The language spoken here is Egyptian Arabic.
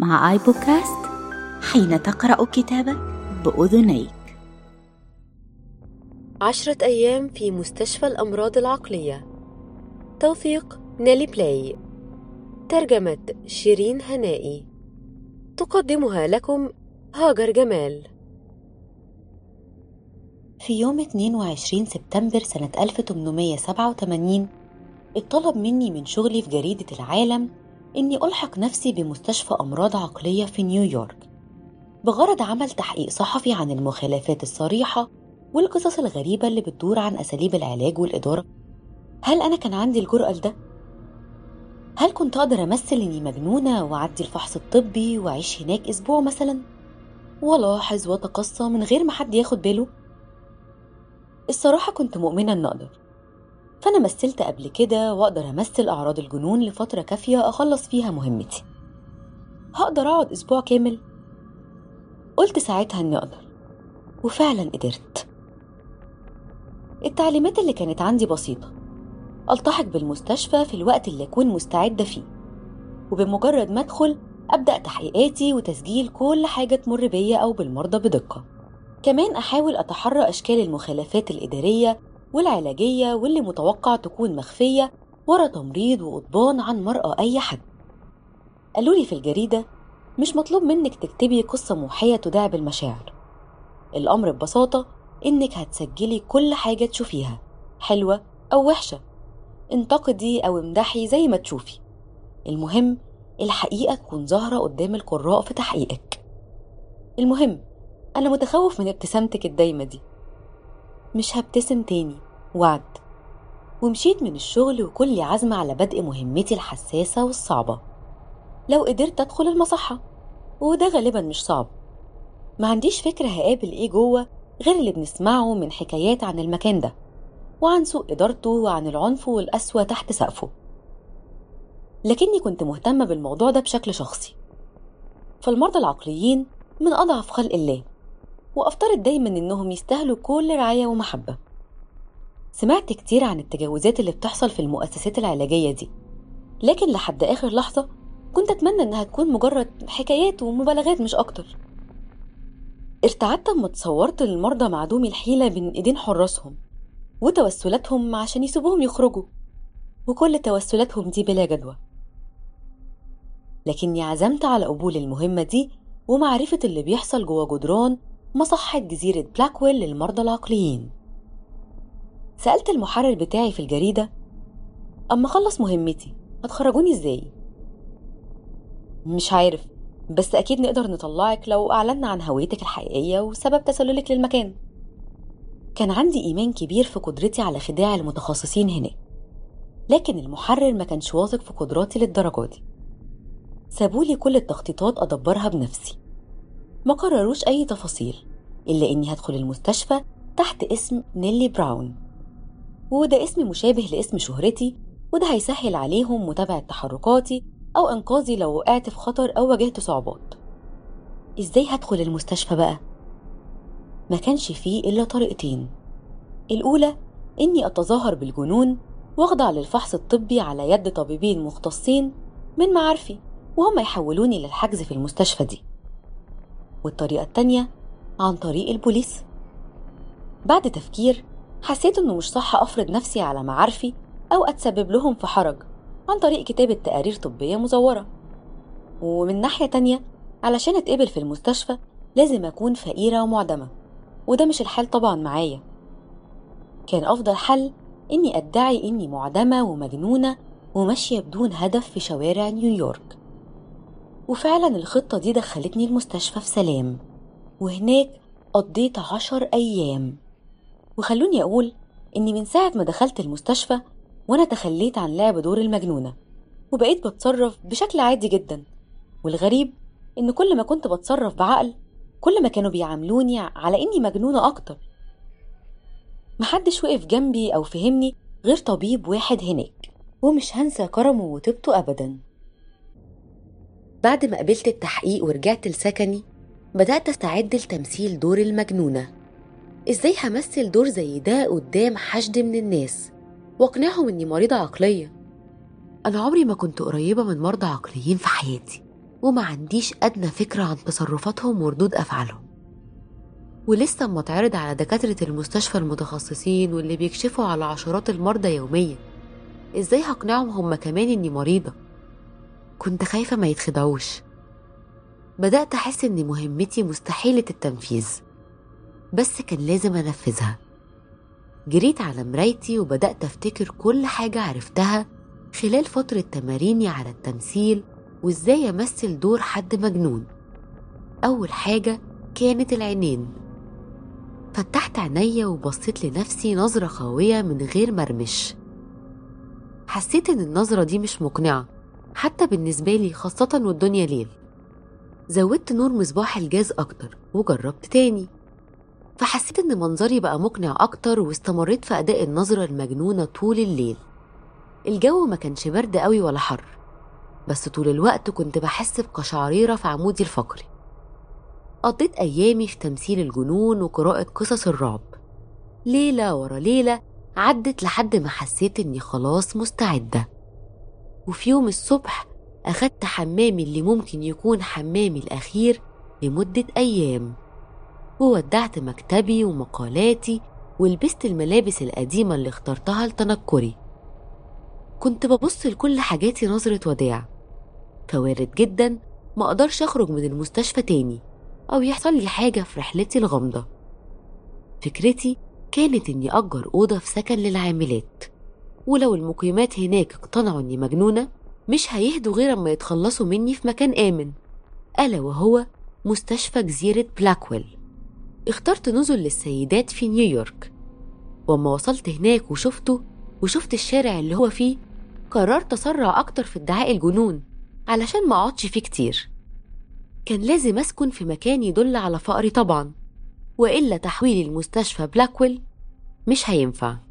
مع آي بودكاست حين تقرأ كتابك بأذنيك عشرة أيام في مستشفى الأمراض العقلية توثيق نيلي بلاي ترجمة شيرين هنائي تقدمها لكم هاجر جمال في يوم 22 سبتمبر سنة 1887 اتطلب مني من شغلي في جريدة العالم إني ألحق نفسي بمستشفى أمراض عقلية في نيويورك بغرض عمل تحقيق صحفي عن المخالفات الصريحة والقصص الغريبة اللي بتدور عن أساليب العلاج والإدارة هل أنا كان عندي الجرأة لده؟ هل كنت أقدر أمثل إني مجنونة وأعدي الفحص الطبي وأعيش هناك أسبوع مثلا؟ وألاحظ وأتقصى من غير ما حد ياخد باله؟ الصراحة كنت مؤمنة إن أقدر فأنا مثلت قبل كده وأقدر أمثل أعراض الجنون لفترة كافية أخلص فيها مهمتي هقدر أقعد أسبوع كامل؟ قلت ساعتها إني أقدر وفعلا قدرت التعليمات اللي كانت عندي بسيطة ألتحق بالمستشفى في الوقت اللي أكون مستعدة فيه وبمجرد ما أدخل أبدأ تحقيقاتي وتسجيل كل حاجة تمر بيا أو بالمرضى بدقة كمان أحاول أتحرى أشكال المخالفات الإدارية والعلاجية واللي متوقع تكون مخفية ورا تمريض وقضبان عن مرأى أي حد قالوا لي في الجريدة مش مطلوب منك تكتبي قصة موحية تداعب المشاعر الأمر ببساطة إنك هتسجلي كل حاجة تشوفيها حلوة أو وحشة انتقدي أو امدحي زي ما تشوفي المهم الحقيقة تكون ظاهرة قدام القراء في تحقيقك المهم أنا متخوف من ابتسامتك الدايمة دي مش هبتسم تاني وعد ومشيت من الشغل وكل عزمة على بدء مهمتي الحساسة والصعبة لو قدرت أدخل المصحة وده غالبا مش صعب ما عنديش فكرة هقابل إيه جوه غير اللي بنسمعه من حكايات عن المكان ده وعن سوء إدارته وعن العنف والقسوة تحت سقفه لكني كنت مهتمة بالموضوع ده بشكل شخصي فالمرضى العقليين من أضعف خلق الله وأفترض دايما إنهم يستاهلوا كل رعاية ومحبة سمعت كتير عن التجاوزات اللي بتحصل في المؤسسات العلاجية دي لكن لحد آخر لحظة كنت أتمنى إنها تكون مجرد حكايات ومبالغات مش أكتر ارتعدت لما تصورت المرضى معدومي الحيلة بين إيدين حراسهم وتوسلاتهم عشان يسيبوهم يخرجوا وكل توسلاتهم دي بلا جدوى لكني عزمت على قبول المهمة دي ومعرفة اللي بيحصل جوه جدران مصحة جزيرة بلاكويل للمرضى العقليين سألت المحرر بتاعي في الجريدة أما أخلص مهمتي هتخرجوني إزاي؟ مش عارف بس أكيد نقدر نطلعك لو أعلنا عن هويتك الحقيقية وسبب تسللك للمكان كان عندي إيمان كبير في قدرتي على خداع المتخصصين هناك لكن المحرر ما كانش واثق في قدراتي للدرجة دي سابولي كل التخطيطات أدبرها بنفسي ما قرروش أي تفاصيل إلا إني هدخل المستشفى تحت اسم نيلي براون وده اسم مشابه لاسم شهرتي وده هيسهل عليهم متابعة تحركاتي أو إنقاذي لو وقعت في خطر أو واجهت صعوبات إزاي هدخل المستشفى بقى؟ ما كانش فيه إلا طريقتين الأولى إني أتظاهر بالجنون وأخضع للفحص الطبي على يد طبيبين مختصين من معارفي وهم يحولوني للحجز في المستشفى دي والطريقة التانية عن طريق البوليس بعد تفكير حسيت إنه مش صح أفرض نفسي على معارفي أو أتسبب لهم في حرج عن طريق كتابة تقارير طبية مزورة ومن ناحية تانية علشان أتقبل في المستشفى لازم أكون فقيرة ومعدمة وده مش الحال طبعا معايا كان أفضل حل إني أدعي إني معدمة ومجنونة وماشية بدون هدف في شوارع نيويورك وفعلا الخطة دي دخلتني المستشفى في سلام وهناك قضيت عشر أيام وخلوني أقول إني من ساعة ما دخلت المستشفى وأنا تخليت عن لعب دور المجنونة وبقيت بتصرف بشكل عادي جدا والغريب إن كل ما كنت بتصرف بعقل كل ما كانوا بيعاملوني على إني مجنونة أكتر محدش وقف جنبي أو فهمني غير طبيب واحد هناك ومش هنسى كرمه وطيبته أبدا بعد ما قبلت التحقيق ورجعت لسكني بدأت أستعد لتمثيل دور المجنونة إزاي همثل دور زي ده قدام حشد من الناس واقنعهم إني مريضة عقلية أنا عمري ما كنت قريبة من مرضى عقليين في حياتي وما عنديش أدنى فكرة عن تصرفاتهم وردود أفعالهم ولسه اما اتعرض على دكاترة المستشفى المتخصصين واللي بيكشفوا على عشرات المرضى يوميا ازاي هقنعهم هم كمان اني مريضة كنت خايفة ما يتخدعوش بدأت أحس إن مهمتي مستحيلة التنفيذ بس كان لازم أنفذها جريت على مرايتي وبدأت أفتكر كل حاجة عرفتها خلال فترة تماريني على التمثيل وإزاي أمثل دور حد مجنون أول حاجة كانت العينين فتحت عينيا وبصيت لنفسي نظرة خاوية من غير مرمش حسيت إن النظرة دي مش مقنعة حتى بالنسبة لي خاصة والدنيا ليل زودت نور مصباح الجاز أكتر وجربت تاني فحسيت إن منظري بقى مقنع أكتر واستمريت في أداء النظرة المجنونة طول الليل الجو ما كانش برد قوي ولا حر بس طول الوقت كنت بحس بقشعريرة في عمودي الفقري قضيت أيامي في تمثيل الجنون وقراءة قصص الرعب ليلة ورا ليلة عدت لحد ما حسيت إني خلاص مستعدة وفي يوم الصبح أخدت حمامي اللي ممكن يكون حمامي الأخير لمدة أيام وودعت مكتبي ومقالاتي ولبست الملابس القديمة اللي اخترتها لتنكري كنت ببص لكل حاجاتي نظرة وداع فوارد جدا ما أقدرش أخرج من المستشفى تاني أو يحصل لي حاجة في رحلتي الغامضة فكرتي كانت إني أجر أوضة في سكن للعاملات ولو المقيمات هناك اقتنعوا إني مجنونة مش هيهدوا غير أما يتخلصوا مني في مكان آمن ألا وهو مستشفى جزيرة بلاكويل اخترت نزل للسيدات في نيويورك وأما وصلت هناك وشفته وشفت الشارع اللي هو فيه قررت أسرع أكتر في ادعاء الجنون علشان ما أقعدش فيه كتير كان لازم أسكن في مكان يدل على فقري طبعا وإلا تحويلي المستشفى بلاكويل مش هينفع